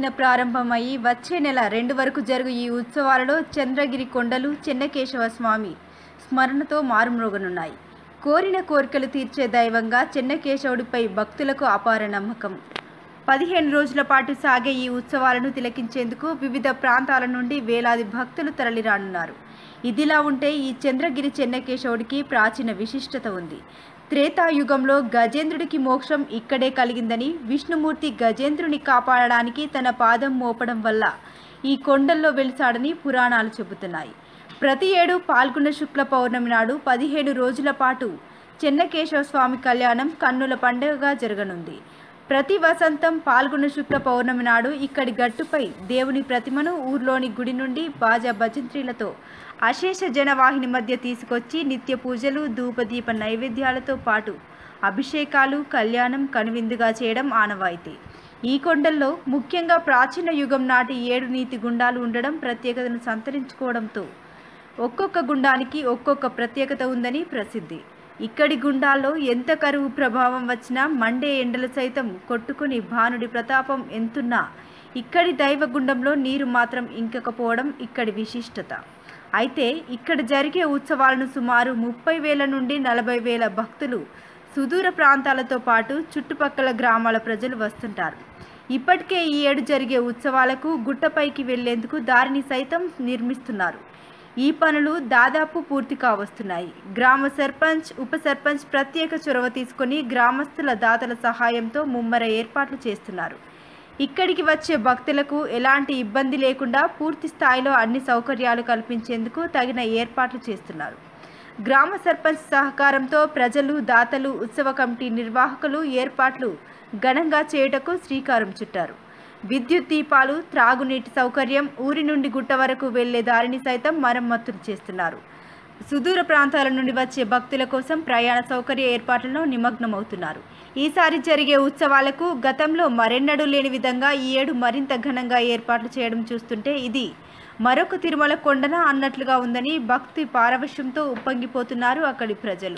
న ప్రారంభమయ్యి వచ్చే నెల రెండు వరకు జరుగు ఈ ఉత్సవాలలో చంద్రగిరి కొండలు చెన్నకేశవ స్వామి స్మరణతో మారుమ్రోగనున్నాయి కోరిన కోరికలు తీర్చే దైవంగా చెన్నకేశవుడిపై భక్తులకు అపార నమ్మకం పదిహేను రోజుల పాటు సాగే ఈ ఉత్సవాలను తిలకించేందుకు వివిధ ప్రాంతాల నుండి వేలాది భక్తులు తరలిరానున్నారు ఇదిలా ఉంటే ఈ చంద్రగిరి చెన్నకేశవుడికి ప్రాచీన విశిష్టత ఉంది త్రేతాయుగంలో గజేంద్రుడికి మోక్షం ఇక్కడే కలిగిందని విష్ణుమూర్తి గజేంద్రుని కాపాడడానికి తన పాదం మోపడం వల్ల ఈ కొండల్లో వెలిసాడని పురాణాలు చెబుతున్నాయి ప్రతి ఏడు పాల్గొన్న శుక్ల పౌర్ణమి నాడు పదిహేడు రోజుల పాటు చెన్నకేశవ స్వామి కళ్యాణం కన్నుల పండుగగా జరగనుంది ప్రతి వసంతం పాల్గొన్న శుక్ల పౌర్ణమి నాడు ఇక్కడి గట్టుపై దేవుని ప్రతిమను ఊర్లోని గుడి నుండి బాజా భజంత్రీలతో అశేష జనవాహిని మధ్య తీసుకొచ్చి నిత్య పూజలు ధూపదీప నైవేద్యాలతో పాటు అభిషేకాలు కళ్యాణం కనువిందుగా చేయడం ఆనవాయితీ ఈ కొండల్లో ముఖ్యంగా ప్రాచీన యుగం నాటి ఏడు నీతి గుండాలు ఉండడం ప్రత్యేకతను సంతరించుకోవడంతో ఒక్కొక్క గుండానికి ఒక్కొక్క ప్రత్యేకత ఉందని ప్రసిద్ధి ఇక్కడి గుండాల్లో ఎంత కరువు ప్రభావం వచ్చినా మండే ఎండలు సైతం కొట్టుకుని భానుడి ప్రతాపం ఎంతున్నా ఇక్కడి దైవగుండంలో నీరు మాత్రం ఇంకకపోవడం ఇక్కడి విశిష్టత అయితే ఇక్కడ జరిగే ఉత్సవాలను సుమారు ముప్పై వేల నుండి నలభై వేల భక్తులు సుదూర ప్రాంతాలతో పాటు చుట్టుపక్కల గ్రామాల ప్రజలు వస్తుంటారు ఇప్పటికే ఈ ఏడు జరిగే ఉత్సవాలకు గుట్టపైకి వెళ్లేందుకు దారిని సైతం నిర్మిస్తున్నారు ఈ పనులు దాదాపు పూర్తి కావస్తున్నాయి గ్రామ సర్పంచ్ ఉప సర్పంచ్ ప్రత్యేక చొరవ తీసుకొని గ్రామస్తుల దాతల సహాయంతో ముమ్మర ఏర్పాట్లు చేస్తున్నారు ఇక్కడికి వచ్చే భక్తులకు ఎలాంటి ఇబ్బంది లేకుండా పూర్తి స్థాయిలో అన్ని సౌకర్యాలు కల్పించేందుకు తగిన ఏర్పాట్లు చేస్తున్నారు గ్రామ సర్పంచ్ సహకారంతో ప్రజలు దాతలు ఉత్సవ కమిటీ నిర్వాహకులు ఏర్పాట్లు ఘనంగా చేయుటకు శ్రీకారం చుట్టారు విద్యుత్ దీపాలు త్రాగునీటి సౌకర్యం ఊరి నుండి గుట్ట వరకు వెళ్లే దారిని సైతం మరమ్మతులు చేస్తున్నారు సుదూర ప్రాంతాల నుండి వచ్చే భక్తుల కోసం ప్రయాణ సౌకర్య ఏర్పాట్లలో నిమగ్నమవుతున్నారు ఈసారి జరిగే ఉత్సవాలకు గతంలో మరెన్నడూ లేని విధంగా ఈ ఏడు మరింత ఘనంగా ఏర్పాట్లు చేయడం చూస్తుంటే ఇది మరొక తిరుమల కొండన అన్నట్లుగా ఉందని భక్తి పారవశ్యంతో ఉప్పొంగిపోతున్నారు అక్కడి ప్రజలు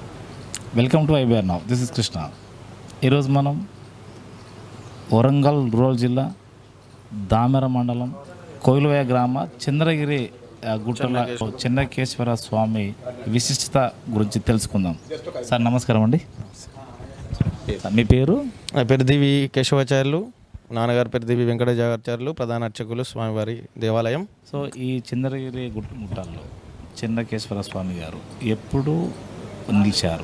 welcome to IBR now this is Krishna ఈరోజు మనం వరంగల్ రూరల్ జిల్లా దామెర మండలం కోయిలవయ గ్రామ చంద్రగిరి ఆ, గుట్టల చెన్నకేశ్వర స్వామి విశిష్టత గురించి తెలుసుకుందాం సార్ నమస్కారం అండి సార్, మీ పేరు నా పేరు దివి కేశవాచార్యులు నాన్నగారి పేరు దివి వెంకటాచార్యులు ప్రధాన అర్చకులు స్వామివారి దేవాలయం సో ఈ చంద్రగిరి గుట్ట గుట్టల్లో చెన్నకేశ్వర స్వామి గారు ఎప్పుడు నిలిచారు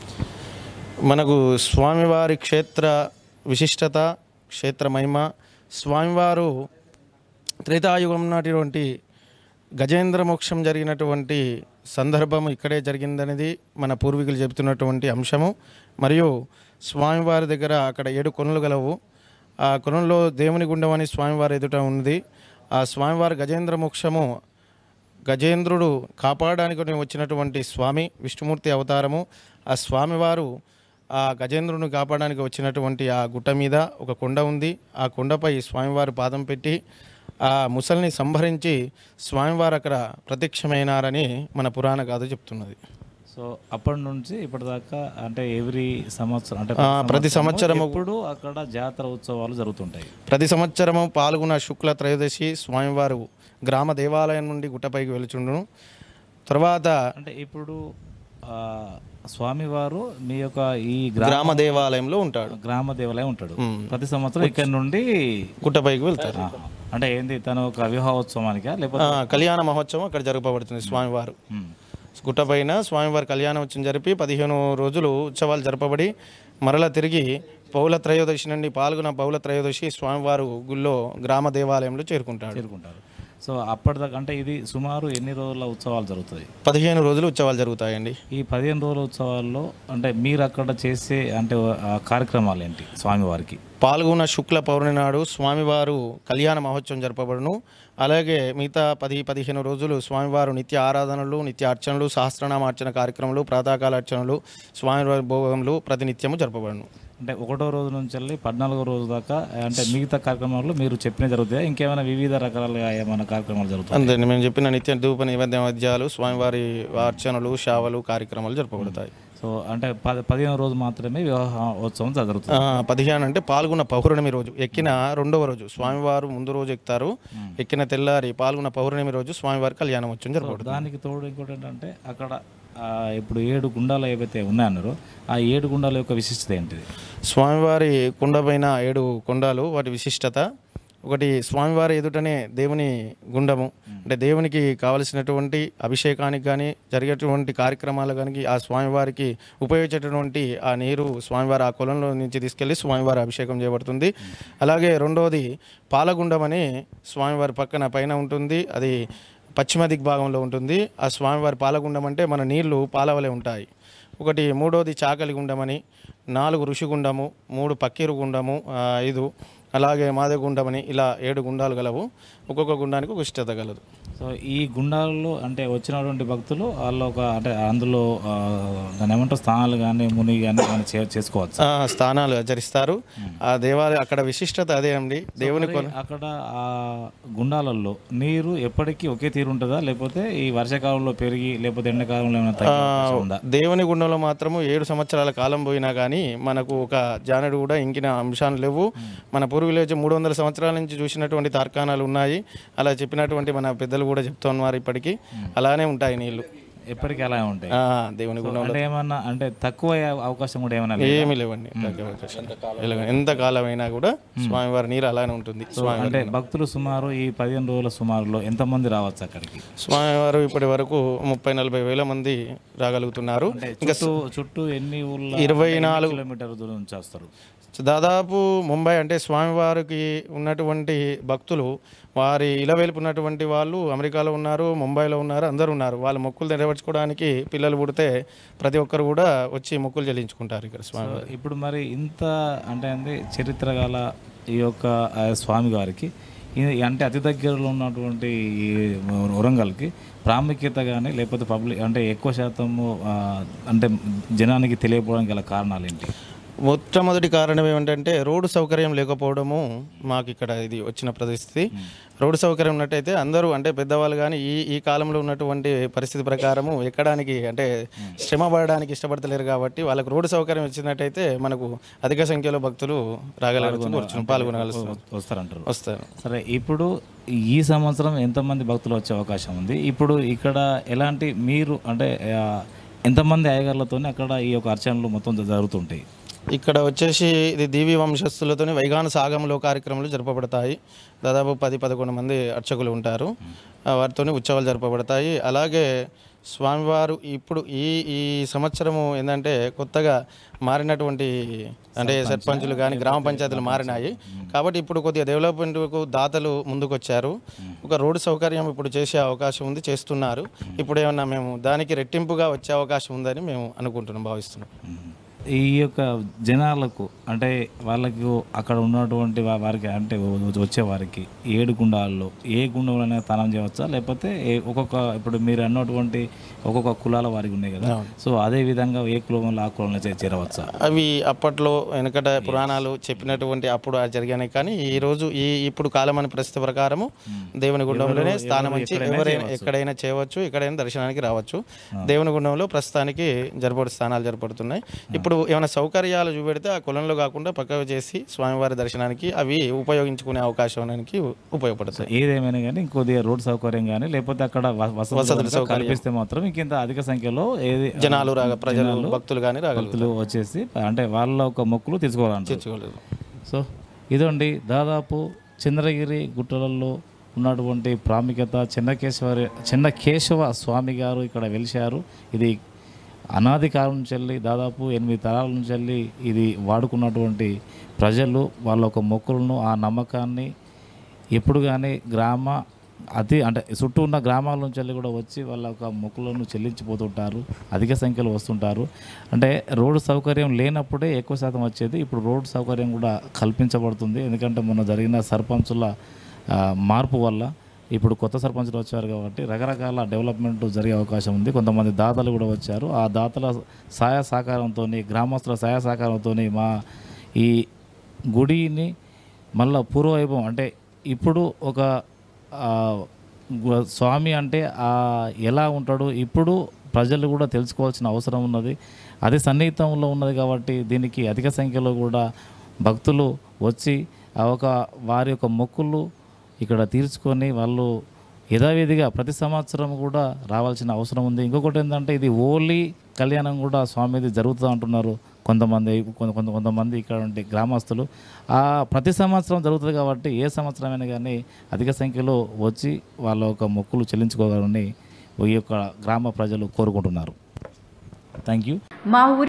మనకు స్వామివారి క్షేత్ర విశిష్టత క్షేత్ర మహిమ స్వామివారు త్రేతాయుగం నాటిటువంటి గజేంద్ర మోక్షం జరిగినటువంటి సందర్భం ఇక్కడే జరిగిందనేది మన పూర్వీకులు చెబుతున్నటువంటి అంశము మరియు స్వామివారి దగ్గర అక్కడ ఏడు కొనులు గలవు ఆ కొనుల్లో దేవుని గుండం అని స్వామివారి ఎదుట ఉంది ఆ స్వామివారి గజేంద్ర మోక్షము గజేంద్రుడు కాపాడడానికి వచ్చినటువంటి స్వామి విష్ణుమూర్తి అవతారము ఆ స్వామివారు ఆ గజేంద్రుని కాపాడడానికి వచ్చినటువంటి ఆ గుట్ట మీద ఒక కొండ ఉంది ఆ కొండపై స్వామివారు పాదం పెట్టి ఆ ముసల్ని సంహరించి స్వామివారు అక్కడ ప్రత్యక్షమైనారని మన పురాణ గాథ చెప్తున్నది సో అప్పటి నుంచి ఇప్పటిదాకా అంటే ఎవ్రీ సంవత్సరం అంటే ఆ, ప్రతి సంవత్సరము ఎప్పుడు అక్కడ జాతర ఉత్సవాలు జరుగుతుంటాయి ప్రతి సంవత్సరము పాల్గొన్న శుక్ల త్రయోదశి స్వామివారు గ్రామ దేవాలయం నుండి గుట్టపైకి వెలుచుండును తర్వాత అంటే ఇప్పుడు ఆ, స్వామివారు మీ యొక్క ఈ గ్రామ గ్రామ దేవాలయంలో ఉంటాడు గ్రామ దేవాలయం ఉంటాడు ప్రతి సంవత్సరం ఇక్కడ నుండి గుట్టపైకి వెళ్తారు ఆహా. అంటే ఏంది తన ఒక వివాహోత్సవానికా లేకపోతే ఆ, కళ్యాణ మహోత్సవం అక్కడ జరపబడుతుంది స్వామివారు ఉమ్. గుట్టపైన స్వామివారి కళ్యాణోత్సవం జరిపి పదిహేను రోజులు ఉత్సవాలు జరపబడి మరలా తిరిగి పౌల త్రయోదశి నుండి పాల్గొన్న పౌల త్రయోదశి స్వామివారు గుళ్ళో గ్రామ దేవాలయంలో చేరుకుంటాడు చేరుకుంటారు సో అప్పటిదాకా అంటే ఇది సుమారు ఎన్ని రోజుల ఉత్సవాలు జరుగుతాయి పదిహేను రోజులు ఉత్సవాలు జరుగుతాయండి ఈ పదిహేను రోజుల ఉత్సవాల్లో అంటే మీరు అక్కడ చేసే అంటే ఆ కార్యక్రమాలు ఏంటి స్వామివారికి పాల్గొన్న శుక్ల పౌర్ణమి నాడు స్వామివారు కళ్యాణ మహోత్సవం జరపబడును అలాగే మిగతా పది పదిహేను రోజులు స్వామివారు నిత్య ఆరాధనలు నిత్య అర్చనలు సహస్రనామార్చన కార్యక్రమాలు ప్రాతకాల అర్చనలు స్వామివారి భోగములు ప్రతినిత్యము జరపబడును అంటే ఒకటో రోజు నుంచి వెళ్ళి పద్నాలుగో రోజు దాకా అంటే మిగతా కార్యక్రమాల్లో మీరు చెప్పిన జరుగుతాయి ఇంకేమైనా వివిధ రకాలుగా ఏమైనా కార్యక్రమాలు జరుగుతాయి అంతే మేము చెప్పిన నిత్య ధూప నైవేద్య మధ్యాలు స్వామివారి అర్చనలు శావలు కార్యక్రమాలు జరపబడతాయి సో అంటే పది పదిహేను రోజు మాత్రమే వివాహ ఉత్సవం జరుగుతుంది ఆ, పదిహేను అంటే పాల్గొన్న పౌర్ణమి రోజు ఎక్కిన రెండవ రోజు స్వామివారు ముందు రోజు ఎక్కుతారు ఎక్కిన తెల్లారి పాల్గొన్న పౌర్ణమి రోజు స్వామివారి కళ్యాణం వచ్చి జరపబడుతుంది దానికి తోడు ఇంకోటి ఏంటంటే అక్కడ ఆ, ఇప్పుడు ఏడు గుండాలు ఏవైతే ఉన్నాయన్నారో ఆ ఏడు గుండాల యొక్క విశిష్టత ఏంటిది స్వామివారి కుండ పైన ఏడు కొండాలు వాటి విశిష్టత ఒకటి స్వామివారి ఎదుటనే దేవుని గుండము అంటే దేవునికి కావలసినటువంటి అభిషేకానికి కానీ జరిగేటువంటి కార్యక్రమాలు కానీ ఆ స్వామివారికి ఉపయోగించేటటువంటి ఆ నీరు స్వామివారి ఆ కులంలో నుంచి తీసుకెళ్లి స్వామివారి అభిషేకం చేయబడుతుంది అలాగే రెండవది పాలగుండం అని స్వామివారి పక్కన పైన ఉంటుంది అది పశ్చిమ దిగ్భాగంలో ఉంటుంది ఆ స్వామివారి పాలగుండం అంటే మన నీళ్లు పాలవలే ఉంటాయి ఒకటి మూడోది చాకలి గుండమని నాలుగు ఋషిగుండము మూడు పక్కీరు గుండము ఆ, ఐదు అలాగే మాదే గుండమని ఇలా ఏడు గుండాలు గలవు ఒక్కొక్క గుండానికి ఒక ఇష్టత గలదు సో ఈ గుండాలలో అంటే వచ్చినటువంటి భక్తులు వాళ్ళు ఒక అంటే అందులో ఆ, దాన్ని ఏమంటారు స్థానాలు కానీ ముని కానీ కానీ చే- చేసుకోవచ్చు ఆ, స్థానాలు ఆచరిస్తారు ఆ దేవాలయం అక్కడ విశిష్టత అదే అండి దేవుని మరి అక్కడ ఆ గుండాలలో నీరు ఎప్పటికీ ఒకే తీరు ఉంటుందా లేకపోతే ఈ వర్షాకాలంలో పెరిగి లేకపోతే ఎండాకాలంలో ఏమైనా తగ్గే అవకాశం ఉందా దేవుని గుండంలో మాత్రము ఏడు సంవత్సరాల కాలం పోయినా కానీ మనకు ఒక జానడు కూడా ఇంకిన అంశాలు లేవు మన పూర్వీకులు వచ్చి మూడు వందల సంవత్సరాల నుంచి చూసినటువంటి తార్కాణాలు ఉన్నాయి అలా చెప్పినటువంటి మన పెద్దలు కూడా చెప్తున్నారు ఇప్పటికీ అలానే ఉంటాయి నీళ్లు ఎప్పటికీ అలా ఉంటాయి ఆ, దేవుని గుండం అంటే ఏమన్నా అంటే తక్కువ అయ్యే అవకాశం కూడా ఏమైనా లేదా? ఏమీ లేవండి తగ్గే అవకాశం లేదు. ఎంత కాలం అయినా కూడా స్వామివారి నీరు అలానే ఉంటుంది స్వామి అంటే భక్తులు సుమారు ఈ పదిహేను రోజుల సుమారులో ఎంతమంది రావచ్చు అక్కడికి స్వామివారు ఇప్పటి వరకు ముప్పై నలభై వేల మంది రాగలుగుతున్నారు ఇంకా చుట్టూ చుట్టూ ఎన్ని ఊళ్ళ ఇరవై నాలుగు కిలోమీటర్ దూరం నుంచి వస్తారు దాదాపు ముంబై అంటే స్వామివారికి ఉన్నటువంటి భక్తులు వారి ఇలవేలుపు ఉన్నటువంటి వాళ్ళు అమెరికాలో ఉన్నారు ముంబైలో ఉన్నారు అందరూ ఉన్నారు వాళ్ళ మొక్కులు నెరవేర్చుకోవడానికి పిల్లలు పుడితే ప్రతి ఒక్కరు కూడా వచ్చి మొక్కులు చెల్లించుకుంటారు ఇక్కడ స్వామి ఇప్పుడు మరి ఇంత అంటే అంది చరిత్ర గల ఈ యొక్క ఆ స్వామి గారికి ఈ- అంటే అతి దగ్గరలో ఉన్నటువంటి ఈ వరంగల్కి ప్రాముఖ్యత కానీ లేకపోతే పబ్లిక్ అంటే ఎక్కువ శాతము ఆ, అంటే జనానికి తెలియకపోవడానికి గల కారణాలు ఏంటి మొట్టమొదటి కారణం ఏమిటంటే రోడ్డు సౌకర్యం లేకపోవడము మాకు ఇక్కడ ఇది వచ్చిన పరిస్థితి రోడ్డు సౌకర్యం ఉన్నట్టయితే అందరూ అంటే పెద్దవాళ్ళు కానీ ఈ ఈ కాలంలో ఉన్నటువంటి పరిస్థితి ప్రకారము ఎక్కడానికి అంటే శ్రమ పడడానికి ఇష్టపడతలేరు కాబట్టి వాళ్ళకు రోడ్డు సౌకర్యం ఇచ్చినట్టయితే మనకు అధిక సంఖ్యలో భక్తులు రాగలుగుతున్నారు పాల్గొనగలుగుతున్నారు వస్తారంటారు వస్తారు సరే ఇప్పుడు ఈ సంవత్సరం ఎంతమంది భక్తులు వచ్చే అవకాశం ఉంది ఇప్పుడు ఇక్కడ ఎలాంటి మీరు అంటే ఆ, ఎంతమంది అయ్యగారులతో అక్కడ ఈ యొక్క అర్చనలు మొత్తం జరుగుతుంటాయి ఇక్కడ వచ్చేసి ఇది దీవి వంశస్థులతోని వైగాన సాగంలో కార్యక్రమాలు జరపబడతాయి దాదాపు పది పదకొండు మంది అర్చకులు ఉంటారు ఆ, వారితోని ఉత్సవాలు జరపబడతాయి అలాగే స్వామివారు ఇప్పుడు ఈ ఈ సంవత్సరము ఏంటంటే కొత్తగా మారినటువంటి అంటే సర్పంచులు కానీ గ్రామ పంచాయతీలు మారినాయి కాబట్టి ఇప్పుడు కొద్దిగా డెవలప్మెంట్కు దాతలు ముందుకు వచ్చారు ఒక రోడ్డు సౌకర్యం ఇప్పుడు చేసే అవకాశం ఉంది చేస్తున్నారు ఇప్పుడు ఏమన్నా మేము దానికి రెట్టింపుగా వచ్చే అవకాశం ఉందని మేము అనుకుంటున్నాం భావిస్తున్నాం ఈ యొక్క జనాలకు అంటే వాళ్ళకు అక్కడ ఉన్నటువంటి వా- వారికి అంటే వ- వచ్చే వారికి ఏడు గుండాల్లో ఏ గుండంలోనే స్నానం చేయవచ్చా లేకపోతే ఏ- ఒక్కొక్క ఇప్పుడు మీరు అన్నటువంటి ఒక్కొక్క కులాల వారికి ఉన్నాయి కదా సో అదే విధంగా ఏ కులంలో ఆ కులంలో చే- చేరవచ్చా అవి అప్పట్లో వెనకట పురాణాలు చెప్పినటువంటి అప్పుడు అది జరిగాయి కానీ ఈ రోజు ఈ ఇప్పుడు కాలమని పరిస్థితి ప్రకారము దేవుని గుండంలోనే స్థానం వచ్చి ఎవరైనా ఎక్కడైనా చేయవచ్చు ఎక్కడైనా దర్శనానికి రావచ్చు దేవుని గుండంలో ప్రస్తుతానికి జరపడు స్థానాలు జరపడుతున్నాయి ఇప్పుడు ఏమైనా సౌకర్యాలు చూపెడితే ఆ కులంలో కాకుండా పక్కకు చేసి స్వామివారి దర్శనానికి అవి ఉపయోగించుకునే అవకాశానికి ఉపయోగపడతాయి ఏదేమైనా కానీ ఇంకొద్దిగా రోడ్ సౌకర్యం కానీ లేకపోతే అక్కడ వ- వసతులు కనుక కల్పిస్తే మాత్రం ఇంకింత అధిక సంఖ్యలో ఏది జనాలు రాగ ప్రజలు భక్తులు కానీ రాగలుగుతారు భక్తులు వచ్చేసి అంటే వాళ్ళ ఒక మొక్కులు తీసుకోవాలంటారు తెచ్చుకోలేదు సో ఇదండి దాదాపు చంద్రగిరి గుట్టలలో ఉన్నటువంటి ప్రాముఖ్యత చిన్నకేశవరి చిన్నకేశవ స్వామి గారు ఇక్కడ వెలిశారు ఇది అనాది కాలం నుంచి వెళ్ళి దాదాపు ఎనిమిది తరాల నుంచి వెళ్ళి ఇది వాడుకున్నటువంటి ప్రజలు వాళ్ళ ఒక మొక్కులను ఆ నమ్మకాన్ని ఎప్పుడు కానీ గ్రామ అతి అంటే చుట్టూ ఉన్న గ్రామాల నుంచి వెళ్ళి కూడా వచ్చి వాళ్ళ యొక్క మొక్కులను చెల్లించిపోతుంటారు అధిక సంఖ్యలో వస్తుంటారు అంటే రోడ్డు సౌకర్యం లేనప్పుడే ఎక్కువ శాతం వచ్చేది ఇప్పుడు రోడ్డు సౌకర్యం కూడా కల్పించబడుతుంది ఎందుకంటే మొన్న జరిగిన సర్పంచుల ఆ, మార్పు వల్ల ఇప్పుడు కొత్త సర్పంచులు వచ్చారు కాబట్టి రకరకాల డెవలప్మెంట్ జరిగే అవకాశం ఉంది కొంతమంది దాతలు కూడా వచ్చారు ఆ దాతల సహాయ సహకారంతో గ్రామస్తుల సహాయ సహకారంతో మా ఈ గుడిని మళ్ళా పూర్వవైభవం అంటే ఇప్పుడు ఒక ఆ, గు- స్వామి అంటే ఆ ఎలా ఉంటాడు ఇప్పుడు ప్రజలు కూడా తెలుసుకోవాల్సిన అవసరం ఉన్నది అదే సన్నిహితంలో ఉన్నది కాబట్టి దీనికి అధిక సంఖ్యలో కూడా భక్తులు వచ్చి ఆ ఒక వారి యొక్క మొక్కులు ఇక్కడ తీర్చుకొని వాళ్ళు యథావిధిగా ప్రతి సంవత్సరం కూడా రావాల్సిన అవసరం ఉంది ఇంకొకటి ఏంటంటే ఇది ఓలీ కళ్యాణం కూడా స్వామిది జరుగుతుంది అంటున్నారు కొంతమంది కొంత కొంత కొంతమంది ఇక్కడ ఉండే గ్రామస్తులు ఆ ప్రతి సంవత్సరం జరుగుతుంది కాబట్టి ఏ సంవత్సరమైనా కానీ అధిక సంఖ్యలో వచ్చి వాళ్ళ యొక్క మొక్కులు చెల్లించుకోవాలని ఈ యొక్క గ్రామ ప్రజలు కోరుకుంటున్నారు థ్యాంక్ యూ మా ఊరి